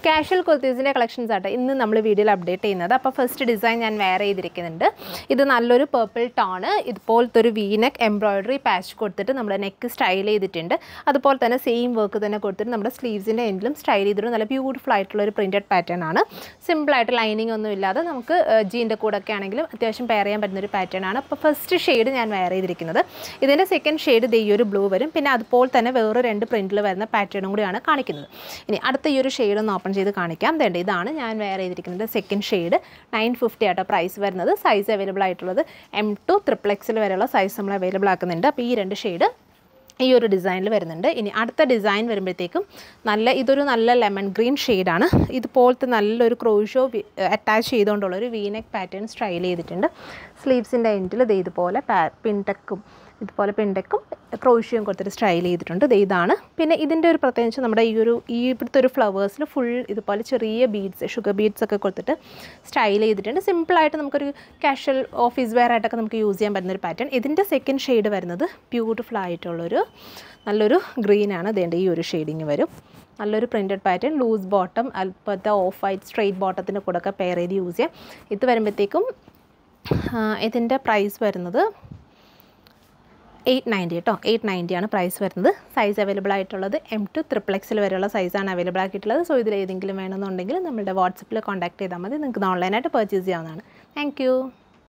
casual കുർത്തീസിൻ്റെ collections ആട്ടെ ഇന്ന് നമ്മൾ വീഡിയോയിൽ അപ്ഡേറ്റ് ചെയ്യുന്നത് അപ്പോൾ ഫസ്റ്റ് ഡിസൈൻ ഞാൻ വേറെ ചെയ്തിരിക്കുന്നുണ്ട് ഇത് നല്ലൊരു പേർപ്പിൾ ടോണ് ഇതുപോലത്തെ ഒരു വീനെക്ക് എംബ്രോയിഡറി പാച്ച് കൊടുത്തിട്ട് നമ്മുടെ നെക്ക് സ്റ്റൈൽ ചെയ്തിട്ടുണ്ട് അതുപോലെ തന്നെ സെയിം വർക്ക് തന്നെ കൊടുത്തിട്ട് നമ്മുടെ സ്ലീവ്സിൻ്റെ എൻഡിലും സ്റ്റൈൽ ചെയ്തിട്ട് നല്ല ബ്യൂട്ടിഫുൾ ആയിട്ടുള്ള ഒരു പ്രിൻറ്റഡ് പാറ്റേൺ ആണ് സിമ്പിളായിട്ട് ലൈനിങ് ഒന്നും ഇല്ലാതെ നമുക്ക് ജീൻ്റെ കൂടെ ഒക്കെ ആണെങ്കിലും അത്യാവശ്യം പെയർ ചെയ്യാൻ പറ്റുന്ന ഒരു പാറ്റേൺ ആണ് അപ്പോൾ ഫസ്റ്റ് ഷെയ്ഡ് ഞാൻ വെയർ ചെയ്തിരിക്കുന്നത് ഇതിൻ്റെ സെക്കൻഡ് ഷെയ്ഡ് ഈ ഒരു ബ്ലൂ വരും പിന്നെ അതുപോലെ തന്നെ വേറെ രണ്ട് പ്രിൻറ്റിൽ വരുന്ന പാറ്റേണും കൂടിയാണ് കാണിക്കുന്നത് ഇനി അടുത്ത ഈ ഒരു ഷെയ്ഡ് ഒന്ന് ഓപ്പൺ ചെയ്ത് കാണിക്കാം വേണ്ട ഇതാണ് ഞാൻ വെയർ ചെയ്തിരിക്കുന്നത് സെക്കൻഡ് ഷെയ്ഡ് നയൻ ഫിഫ്റ്റി ആട്ടോ പ്രൈസ് വരുന്നത് സൈസ് അവൈലബിൾ ആയിട്ടുള്ളത് എം ടു ട്രിപ്പിൾ എക്സിൽ വരെയുള്ള സൈസ് നമ്മൾ അവൈലബിൾ ആക്കുന്നുണ്ട് അപ്പോൾ ഈ രണ്ട് ഷെയ്ഡ് ഈ ഒരു ഡിസൈനിൽ വരുന്നുണ്ട് ഇനി അടുത്ത ഡിസൈൻ വരുമ്പോഴത്തേക്കും നല്ല ഇതൊരു നല്ല ലെമൺ ഗ്രീൻ ഷെയ്ഡാണ് ഇതുപോലത്തെ നല്ലൊരു ക്രോഷോ അറ്റാച്ച് ചെയ്തുകൊണ്ടുള്ള ഒരു വീനെക്ക് പാറ്റേൺ സ്റ്റൈൽ ചെയ്തിട്ടുണ്ട് സ്ലീവ്സിൻ്റെ എൻഡിൽ ഇത് ഇതുപോലെ പിൻടെക്കും ഇതുപോലെ പിൻടെക്കും ക്രോഷ്യം കൊടുത്തിട്ട് സ്റ്റൈൽ ചെയ്തിട്ടുണ്ട് ഇത് ഇതാണ് പിന്നെ ഇതിൻ്റെ ഒരു പ്രത്യേകിച്ച് നമ്മുടെ ഈ ഒരു ഈ ഇവിടുത്തെ ഒരു ഫ്ലവേഴ്സിൽ ഫുൾ ഇതുപോലെ ചെറിയ ബീഡ്സ് ഷുഗർ ബീഡ്സ് ഒക്കെ കൊടുത്തിട്ട് സ്റ്റൈൽ ചെയ്തിട്ടുണ്ട് സിമ്പിളായിട്ട് നമുക്കൊരു കാഷ്വൽ ഓഫീസ് വെയർ ആയിട്ടൊക്കെ നമുക്ക് യൂസ് ചെയ്യാൻ പറ്റുന്ന ഒരു പാറ്റേൺ ഇതിൻ്റെ സെക്കൻഡ് ഷെയ്ഡ് വരുന്നത് ബ്യൂട്ടിഫുൾ ആയിട്ടുള്ളൊരു നല്ലൊരു ഗ്രീനാണ് ഇതേണ്ട ഈ ഒരു ഷെയ്ഡിങ് വരും നല്ലൊരു പ്രിൻറ്റഡ് പാറ്റേൺ ലൂസ് ബോട്ടം അല്പത്തെ ഓഫ് വൈറ്റ് സ്ട്രെയിറ്റ് ബോട്ടത്തിൻ്റെ കൂടെ ഒക്കെ പെയർ ചെയ്ത് യൂസ് ചെയ്യാം ഇത് വരുമ്പോഴത്തേക്കും ഇതിൻ്റെ പ്രൈസ് വരുന്നത് എയ്റ്റ് നയൻറ്റി കേട്ടോ എയ്റ്റ് നയൻറ്റിയാണ് പ്രൈസ് വരുന്നത് സൈസ് അവൈലബിൾ ആയിട്ടുള്ളത് എം ടു ത്രിപ്പിൾ എക്സിൽ വരെയുള്ള സൈസാണ് അവൈലബിൾ ആക്കിയിട്ടുള്ളത് സോ ഇതിൽ ഏതെങ്കിലും വേണമെന്നുണ്ടെങ്കിൽ നമ്മുടെ വാട്സപ്പിൽ കോൺടാക്ട് ചെയ്താൽ മതി നിങ്ങൾക്ക് ഓൺലൈനായിട്ട് പർച്ചേസ് ചെയ്യാവുന്നതാണ് താങ്ക്